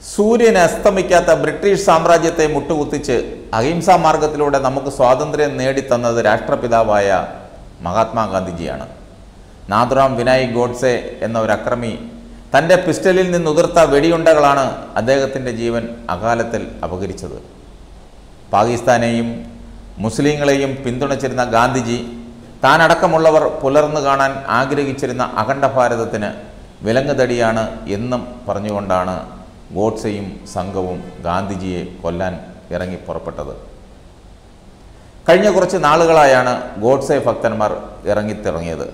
സൂര്യൻ അസ്തമിക്കാത്ത ബ്രിട്ടീഷ് സാമ്രാജ്യത്തെ മുട്ടുകുത്തിച്ച് അഹിംസാ മാർഗത്തിലൂടെ നമുക്ക് സ്വാതന്ത്ര്യം നേടിത്തന്നത് രാഷ്ട്രപിതാവായ മഹാത്മാഗാന്ധിജിയാണ് നാഥുറാം വിനായക് ഗോഡ്സെ എന്ന ഒരു അക്രമി തൻ്റെ പിസ്റ്റലിൽ നിന്നുതിർത്ത വെടിയുണ്ടകളാണ് അദ്ദേഹത്തിൻ്റെ ജീവൻ അകാലത്തിൽ അപഹരിച്ചത് പാകിസ്ഥാനെയും മുസ്ലിങ്ങളെയും പിന്തുണച്ചിരുന്ന ഗാന്ധിജി താനടക്കമുള്ളവർ പുലർന്നു കാണാൻ ആഗ്രഹിച്ചിരുന്ന അഖണ്ഡ ഭാരതത്തിന് വിലങ്ങുതടിയാണ് എന്നും പറഞ്ഞുകൊണ്ടാണ് ഗോഡ്സെയും സംഘവും ഗാന്ധിജിയെ കൊല്ലാൻ ഇറങ്ങി പുറപ്പെട്ടത് കഴിഞ്ഞ കുറച്ച് നാളുകളായാണ് ഗോഡ്സെ ഭക്തന്മാർ ഇറങ്ങിത്തിറങ്ങിയത്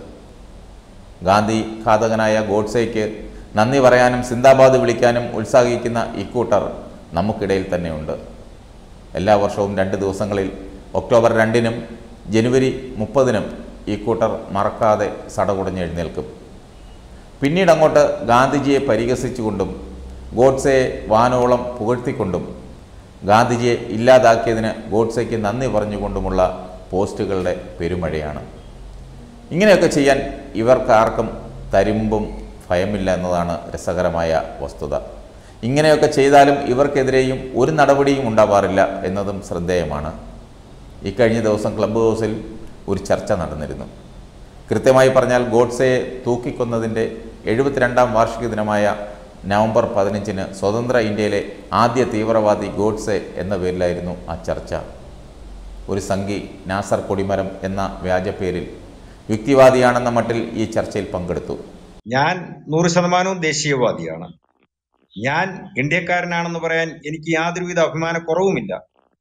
ഗാന്ധി ഘാതകനായ ഗോഡ്സെയ്ക്ക് നന്ദി പറയാനും സിന്ദാബാദ് വിളിക്കാനും ഉത്സാഹിക്കുന്ന ഇക്കൂട്ടർ നമുക്കിടയിൽ തന്നെയുണ്ട് എല്ലാ വർഷവും രണ്ട് ദിവസങ്ങളിൽ ഒക്ടോബർ രണ്ടിനും ജനുവരി മുപ്പതിനും ഈ കൂട്ടർ മറക്കാതെ സടകുടഞ്ഞെഴുന്നേൽക്കും പിന്നീട് അങ്ങോട്ട് ഗാന്ധിജിയെ പരിഹസിച്ചുകൊണ്ടും ഗോഡ്സെയെ വാനോളം പുകഴ്ത്തിക്കൊണ്ടും ഗാന്ധിജിയെ ഇല്ലാതാക്കിയതിന് ഗോഡ്സെയ്ക്ക് നന്ദി പറഞ്ഞുകൊണ്ടുമുള്ള പോസ്റ്റുകളുടെ പെരുമഴയാണ് ഇങ്ങനെയൊക്കെ ചെയ്യാൻ ഇവർക്കാർക്കും തരിമ്പും ഭയമില്ല എന്നതാണ് രസകരമായ വസ്തുത ഇങ്ങനെയൊക്കെ ചെയ്താലും ഇവർക്കെതിരെയും ഒരു നടപടിയും ഉണ്ടാവാറില്ല എന്നതും ശ്രദ്ധേയമാണ് ഇക്കഴിഞ്ഞ ദിവസം ക്ലബ്ബ് ഹൗസിൽ ഒരു ചർച്ച നടന്നിരുന്നു കൃത്യമായി പറഞ്ഞാൽ ഗോഡ്സെയെ തൂക്കിക്കൊന്നതിൻ്റെ എഴുപത്തിരണ്ടാം വാർഷിക ദിനമായ നവംബർ പതിനഞ്ചിന് സ്വതന്ത്ര ഇന്ത്യയിലെ ആദ്യ തീവ്രവാദി ഗോഡ്സെ എന്ന പേരിലായിരുന്നു ആ ചർച്ച ഒരു സംഘി നാസർ കൊടിമരം എന്ന വ്യാജപ്പേരിൽ യുക്തിവാദിയാണെന്ന മട്ടിൽ ഈ ചർച്ചയിൽ പങ്കെടുത്തു ഞാൻ നൂറ് ശതമാനവും ദേശീയവാദിയാണ് ഞാൻ ഇന്ത്യക്കാരനാണെന്ന് പറയാൻ എനിക്ക് യാതൊരുവിധ അഭിമാനക്കുറവുമില്ല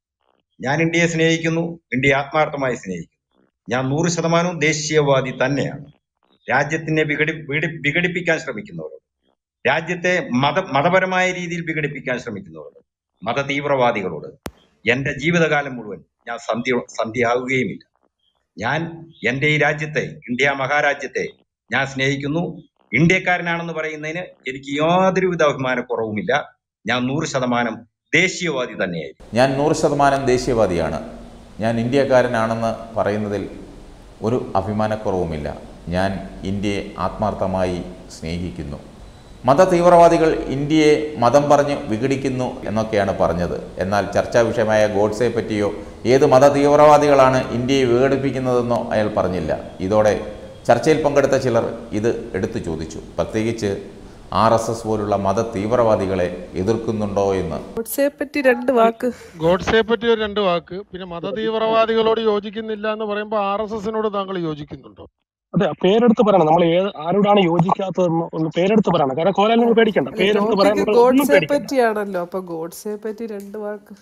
ഞാൻ ഇന്ത്യയെ സ്നേഹിക്കുന്നു ഇന്ത്യയെ ആത്മാർത്ഥമായി സ്നേഹിക്കുന്നു ഞാൻ നൂറ് ശതമാനവും ദേശീയവാദി തന്നെയാണ് രാജ്യത്തിനെ വിഘടി വിഘടി- വിഘടിപ്പിക്കാൻ ശ്രമിക്കുന്നവരോട് രാജ്യത്തെ മത മതപരമായ രീതിയിൽ വിഘടിപ്പിക്കാൻ ശ്രമിക്കുന്നവരോട് മത തീവ്രവാദികളോട് എന്റെ ജീവിതകാലം മുഴുവൻ ഞാൻ സന്ധ്യ സന്ധ്യയാവുകയുമില്ല ഞാൻ എന്റെ ഈ രാജ്യത്തെ ഇന്ത്യ മഹാരാജ്യത്തെ ഞാൻ സ്നേഹിക്കുന്നു ഇന്ത്യക്കാരനാണെന്ന് പറയുന്നതിന് എനിക്ക് യാതൊരുവിധ അഭിമാനക്കുറവുമില്ല ഞാൻ നൂറ് ശതമാനം ദേശീയവാദി തന്നെയായിരിക്കും ഞാൻ നൂറ് ശതമാനം ദേശീയവാദിയാണ് ഞാൻ ഇന്ത്യക്കാരനാണെന്ന് പറയുന്നതിൽ ഒരു അഭിമാനക്കുറവുമില്ല ഞാൻ ഇന്ത്യയെ ആത്മാർത്ഥമായി സ്നേഹിക്കുന്നു മത തീവ്രവാദികൾ ഇന്ത്യയെ മതം പറഞ്ഞ് വിഘടിക്കുന്നു എന്നൊക്കെയാണ് പറഞ്ഞത് എന്നാൽ ചർച്ചാ വിഷയമായ ഗോഡ്സെ പറ്റിയോ ഏത് മത തീവ്രവാദികളാണ് ഇന്ത്യയെ വിഘടിപ്പിക്കുന്നതെന്നോ അയാൾ പറഞ്ഞില്ല ഇതോടെ ചർച്ചയിൽ പങ്കെടുത്ത ചിലർ ഇത് എടുത്തു ചോദിച്ചു പ്രത്യേകിച്ച് ആർ എസ് എസ് പോലുള്ള മത തീവ്രവാദികളെ എതിർക്കുന്നുണ്ടോ എന്ന് ഗോഡ്സെ പറ്റി രണ്ട് വാക്ക് ഗോഡ്സെ പറ്റി ഒരു രണ്ട് വാക്ക് പിന്നെ മതതീവ്രവാദികളോട് യോജിക്കുന്നില്ല എന്ന് പറയുമ്പോൾ ആർ എസ് എസിനോട് താങ്കൾ യോജിക്കുന്നുണ്ടോ അതെ പേരെടുത്ത് പറയണം നമ്മൾ ഏത് ആരോടാണ് യോജിക്കാത്തതെന്ന് ഒന്ന് പേരെടുത്ത് പറയണം കാരണം കോലാലിന് പേടിക്കണ്ട പേരെടുത്ത് പറയാൻ ടോപ്പിക്ക് നിങ്ങൾ ഒന്നും ഗോഡ്സെ പേടിക്കണ്ട പറ്റിയാണല്ലോ അപ്പൊ ഗോഡ്സെ പറ്റി രണ്ട് വാക്ക്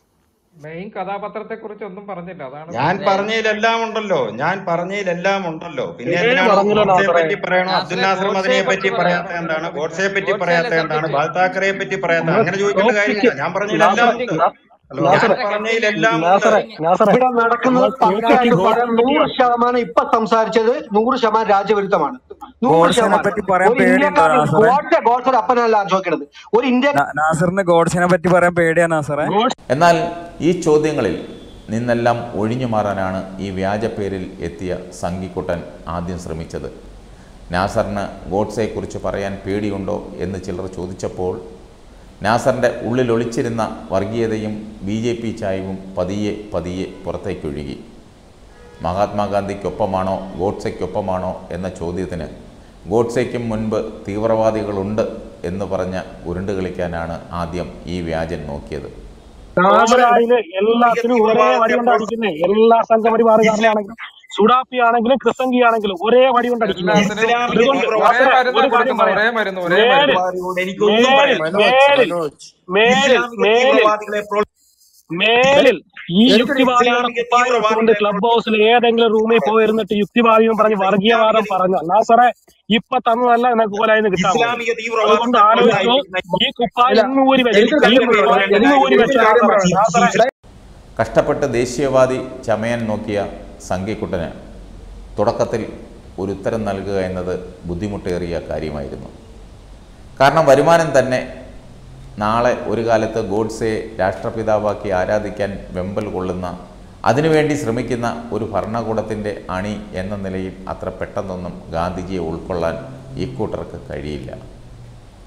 മെയിൻ കഥാപാത്രത്തെ കുറിച്ച് ഒന്നും പറഞ്ഞില്ല അതാണ് ഞാൻ പറഞ്ഞതിലെല്ലാം ഉണ്ടല്ലോ ഞാൻ പറഞ്ഞതിലെല്ലാം ഉണ്ടല്ലോ പിന്നെ ഏത് എന്തിനാണ് പറഞ്ഞല്ലോ ഗോഡ്സെയെ നാസറേ? പറ്റി പറയണോ അബ്ദുൽ നാസർ മദനിയെ പറ്റി പറയാത്ത എന്താണ് ഗോഡ്സെയെ പറ്റി പറയാത്ത എന്താണ് ബാൽ താക്കറെയെ പറ്റി പറയാത്ത അങ്ങനെ ചോദിക്കേണ്ട കാര്യമില്ല ഞാൻ പറഞ്ഞതിലെല്ലാം ഉണ്ട് ഹലോ ഞാൻ നാസറേ, പറഞ്ഞതിലെല്ലാം ഉണ്ട് നാസറേ നാസറേ ഇവിടെ നടക്കുന്നത് നമ്മൾ പക്കായിട്ട് ഗോഡ്സെ പറയാൻ നൂറ് ശതമാനം ഇപ്പൊ സംസാരിച്ചത് നൂറ് ശതമാനം രാജ്യവിരുദ്ധമാണ് നൂറ് ഗോഡ്സെനെ ശതമാനം പറ്റി പറയാൻ ഒരു പേടിയുണ്ടോ ഇന്ത്യക്കാരൻ നാസറേ ഗോഡ്സെ ഗോഡ്സെ അപ്പനല്ല ചോദിക്കണത് ഒരു ഇന്ത്യ നാ- നാസറിന് ഗോഡ്സിനെ പറ്റി പറയാൻ പേടിയാ നാസറേ എന്നാൽ ഈ ചോദ്യങ്ങളിൽ നിന്നെല്ലാം ഒഴിഞ്ഞു മാറാനാണ് ഈ വ്യാജ പേരിൽ എത്തിയ സംഘിക്കുട്ടൻ ആദ്യം ശ്രമിച്ചത് നാസറിന് ഗോഡ്സെയെക്കുറിച്ച് പറയാൻ പേടിയുണ്ടോ എന്ന് ചിലർ ചോദിച്ചപ്പോൾ നാസറിൻ്റെ ഉള്ളിൽ ഒളിച്ചിരുന്ന വർഗീയതയും ബി ജെ പി ചായവും പതിയെ പതിയെ പുറത്തേക്കൊഴുകി മഹാത്മാഗാന്ധിക്കൊപ്പമാണോ ഗോഡ്സെക്കൊപ്പമാണോ എന്ന ചോദ്യത്തിന് ഗോഡ്സെയ്ക്കും മുൻപ് തീവ്രവാദികളുണ്ട് എന്ന് പറഞ്ഞ ഉരുണ്ട് കളിക്കാനാണ് ആദ്യം ഈ വ്യാജൻ നോക്കിയത് നാസറയില് എല്ലാത്തിനും ഒരേ വടി കൊണ്ട് അടിക്കുന്നേ എല്ലാ സംഘപരിവാറുകാരനാണെങ്കിലും സുഡാപ്പി ആണെങ്കിലും ക്രിസംഗി ആണെങ്കിലും ഒരേ വടി കൊണ്ട് അടിക്കുന്നത് എല്ലാത്തിനും അതുകൊണ്ട് ഒരേ നാസറേ, മരുന്ന് ഒരു കാര്യം കൊടുക്കുന്നത് പറയാം ഒരേ മരുന്ന് ഒരേ മേലിൽ മരുന്ന് എനിക്കൊന്നും മേലിൽ പറയാനില്ല മേലിൽ മേലിൽ ഇസ്ലാമിക മേലിൽ തീവ്രവാദികളെ പ്രോത്സാഹിപ്പിക്കാൻ മേലിൽ ഈ എന്തൊരു യുക്തിവാദികളുടെ ഇസ്ലാമിക കുപ്പായം കൊണ്ട് തീവ്രവാദികളെ ക്ലബ് ഹൗസിൽ ഏതെങ്കിലും റൂമിൽ പോയിരുന്നിട്ട് യുക്തിവാദിയും പറഞ്ഞ് വർഗീയവാദം പറഞ്ഞ നാസറെ ഇപ്പൊ തന്നതല്ല എന്നെ കോലായിന്ന് കിട്ടാൻ പോകുന്നത് ഇസ്ലാമിക അതുകൊണ്ട് തീവ്രവാദത്തെ ആലോചിച്ചോ പ്രോത്സാഹിപ്പിക്കുന്ന ഈ കുപ്പായം ഇന്ന് ഊരി വെച്ച് ഈ ഇന്ന് ഊരി വെച്ച നാസറെ കഷ്ടപ്പെട്ട് ദേശീയവാദി ചമയാൻ നോക്കിയ സംഘിക്കുട്ടന് തുടക്കത്തിൽ ഒരു ഉത്തരം നൽകുക എന്നത് ബുദ്ധിമുട്ടേറിയ കാര്യമായിരുന്നു കാരണം വരുമാനം തന്നെ നാളെ ഒരു കാലത്ത് ഗോഡ്സെ രാഷ്ട്രപിതാവാക്കി ആരാധിക്കാൻ വെമ്പൽ കൊള്ളുന്ന അതിനുവേണ്ടി ശ്രമിക്കുന്ന ഒരു ഭരണകൂടത്തിൻ്റെ അണി എന്ന നിലയിൽ അത്ര പെട്ടെന്നൊന്നും ഗാന്ധിജിയെ ഉൾക്കൊള്ളാൻ ഇക്കൂട്ടർക്ക് കഴിയില്ല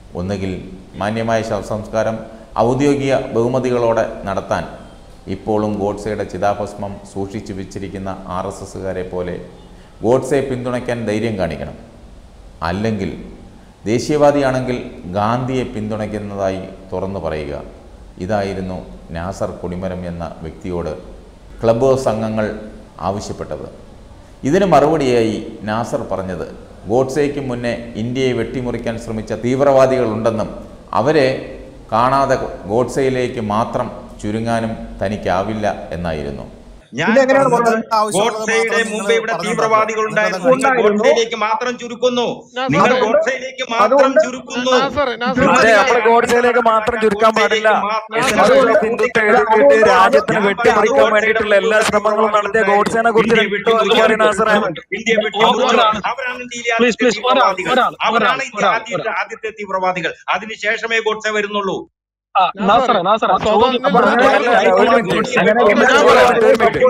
ഒന്നുകിൽ മാന്യമായ ശവസംസ്കാരം ഔദ്യോഗിക ബഹുമതികളോടെ നടത്താൻ ഇപ്പോഴും ഗോഡ്സെയുടെ ചിതാഭസ്മം സൂക്ഷിച്ചു വെച്ചിരിക്കുന്ന ആർ എസ് എസ്സുകാരെ പോലെ ഗോഡ്സെ പിന്തുണയ്ക്കാൻ ധൈര്യം കാണിക്കണം അല്ലെങ്കിൽ ദേശീയവാദിയാണെങ്കിൽ ഗാന്ധിയെ പിന്തുണയ്ക്കുന്നതായി തുറന്നു പറയുക ഇതായിരുന്നു നാസർ കൊടിമരം എന്ന വ്യക്തിയോട് ക്ലബ് ഹൗസ് അംഗങ്ങൾ ആവശ്യപ്പെട്ടത് ഇതിന് മറുപടിയായി നാസർ പറഞ്ഞത് ഗോഡ്സേക്ക് മുന്നേ ഇന്ത്യയെ വെട്ടിമുറിക്കാൻ ശ്രമിച്ച തീവ്രവാദികളുണ്ടെന്നും അവരെ കാണാതെ ഗോഡ്സയിലേക്ക് മാത്രം ചുരുങ്ങാനും തനിക്കാവില്ല എന്നായിരുന്നു ഞാൻ ഇതെങ്ങനെയാണ് പറഞ്ഞത് പറഞ്ഞത്? ഗോഡ്സെയുടെ മുമ്പ് ഇവിടെ തീവ്രവാദികൾ ഉണ്ടായിരുന്നു നിങ്ങൾ ഉണ്ടായിരുന്നു. ഗോഡ്സയിലേക്ക് മാത്രം ചുരുക്കുന്നു നാസർ, നിങ്ങൾ അതുകൊണ്ട് ഗോഡ്സയിലേക്ക് മാത്രം അതുകൊണ്ട് ചുരുക്കുന്നു നാസർ, നാസർ, നിങ്ങൾ അതെ, നാസർ, നമ്മള് ഗോഡ്സയിലേക്ക് മാത്രം ചുരുക്കാൻ പാടില്ല. അതുകൊണ്ട് ഹിന്ദുത്വ എഴുതിയിട്ട് രാജ്യത്തിന് വെട്ടിമുറിക്കാൻ വേണ്ടിയിട്ടുള്ള എല്ലാ ശ്രമങ്ങളും നടത്തിയ ഗോഡ്സേനെ കുറിച്ച് രണ്ടു വാക്ക് പറയ് നാസറെ. ഇന്ത്യ വെട്ടിമുറിച്ചു അവരാണ് ഇന്ത്യയിലെ Please, ആദ്യത്തെ please, ഒരാൾ, തീവ്രവാദികൾ ഒരാൾ, അവരാണ് ഒരാൾ, ഇന്ത്യ ഒരാൾ, ആദ്യത്തെ ആദ്യത്തെ തീവ്രവാദികൾ അതിനുശേഷമേ ഗോഡ്സെ വരുന്നുള്ളൂ ആ, നാസറെ നാസറെ ചോദ്യം അപ്പൊ അങ്ങനെ അല്ല, അല്ല, ഒരു മിനിറ്റ്. അങ്ങനെ ഒരു മിനിറ്റ്, ഒരു മിനിറ്റ്.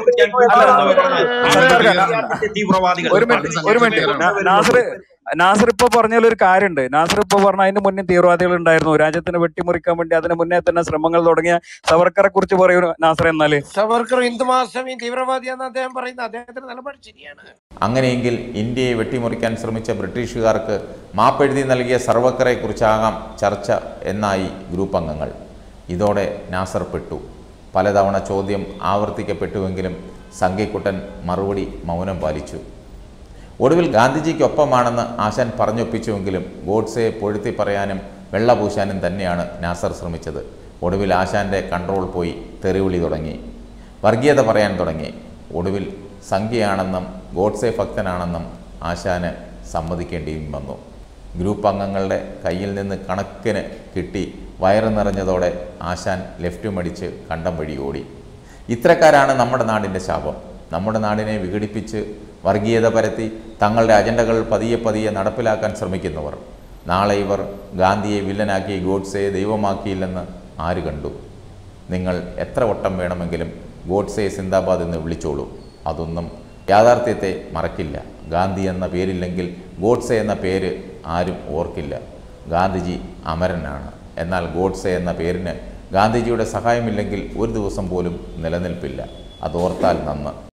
തീവ്രവാദികൾ ഒരു മിനിറ്റ് ഒരു മിനിറ്റ് നാ- നാസർ നാസർ ഇപ്പൊ പറഞ്ഞതിൽ ഒരു കാര്യമുണ്ട് നാസർ ഇപ്പൊ പറഞ്ഞ അതിന് മുന്നേ തീവ്രവാദികൾ ഉണ്ടായിരുന്നു രാജ്യത്തിന് വെട്ടിമുറിക്കാൻ വേണ്ടി അതിന് മുന്നേ തന്നെ ശ്രമങ്ങൾ തുടങ്ങിയ സവർക്കറെ കുറിച്ച് പറയൂ നാസർ എന്നാല് സവർക്കർ ഹിന്ദു മഹാസമി തീവ്രവാദിയാന്ന് അദ്ദേഹം പറയുന്നത് അദ്ദേഹത്തിന്റെ നിലപാട് ശരിയാണ് അങ്ങനെയെങ്കിൽ ഇന്ത്യയെ വെട്ടിമുറിക്കാൻ ശ്രമിച്ച ബ്രിട്ടീഷുകാർക്ക് മാപ്പെഴുതി നൽകിയ സർവക്കറെക്കുറിച്ചാകാം ചർച്ച എന്നായി ഗ്രൂപ്പ് അംഗങ്ങൾ ഇതോടെ നാസർ പെട്ടു പലതവണ ചോദ്യം ആവർത്തിക്കപ്പെട്ടുവെങ്കിലും സംഘിക്കുട്ടൻ മറുപടി മൗനം പാലിച്ചു ഒടുവിൽ ഗാന്ധിജിക്കൊപ്പമാണെന്ന് ആശാൻ പറഞ്ഞൊപ്പിച്ചുവെങ്കിലും ഗോഡ്സെയെ പൊഴുത്തി പറയാനും വെള്ളപൂശാനും തന്നെയാണ് നാസർ ശ്രമിച്ചത് ഒടുവിൽ ആശാൻ്റെ കൺട്രോൾ പോയി തെറിവിളി തുടങ്ങി വർഗീയത പറയാൻ തുടങ്ങി ഒടുവിൽ സംഖ്യയാണെന്നും ഗോഡ്സെ ഭക്തനാണെന്നും ആശാന് സമ്മതിക്കേണ്ടിയും വന്നു ഗ്രൂപ്പ് അംഗങ്ങളുടെ കയ്യിൽ നിന്ന് കണക്കിന് കിട്ടി വയറ് നിറഞ്ഞതോടെ ആശാൻ ലെഫ്റ്റും അടിച്ച് കണ്ടം വഴി ഓടി ഇത്തരക്കാരാണ് നമ്മുടെ നാടിൻ്റെ ശാപം നമ്മുടെ നാടിനെ വിഘടിപ്പിച്ച് വർഗീയത പരത്തി തങ്ങളുടെ അജണ്ടകൾ പതിയെ പതിയെ നടപ്പിലാക്കാൻ ശ്രമിക്കുന്നവർ നാളെ ഇവർ ഗാന്ധിയെ വില്ലനാക്കി ഗോഡ്സെയെ ദൈവമാക്കിയില്ലെന്ന് ആര് കണ്ടു നിങ്ങൾ എത്ര വട്ടം വേണമെങ്കിലും ഗോഡ്സെ സിന്ദാബാദ് എന്ന് വിളിച്ചോളൂ അതൊന്നും യാഥാർത്ഥ്യത്തെ മറക്കില്ല ഗാന്ധി എന്ന പേരില്ലെങ്കിൽ ഗോഡ്സെ എന്ന പേര് ആരും ഓർക്കില്ല ഗാന്ധിജി അമരനാണ് എന്നാൽ ഗോഡ്സെ എന്ന പേരിന് ഗാന്ധിജിയുടെ സഹായമില്ലെങ്കിൽ ഒരു ദിവസം പോലും നിലനിൽപ്പില്ല അതോർത്താൽ നന്ന്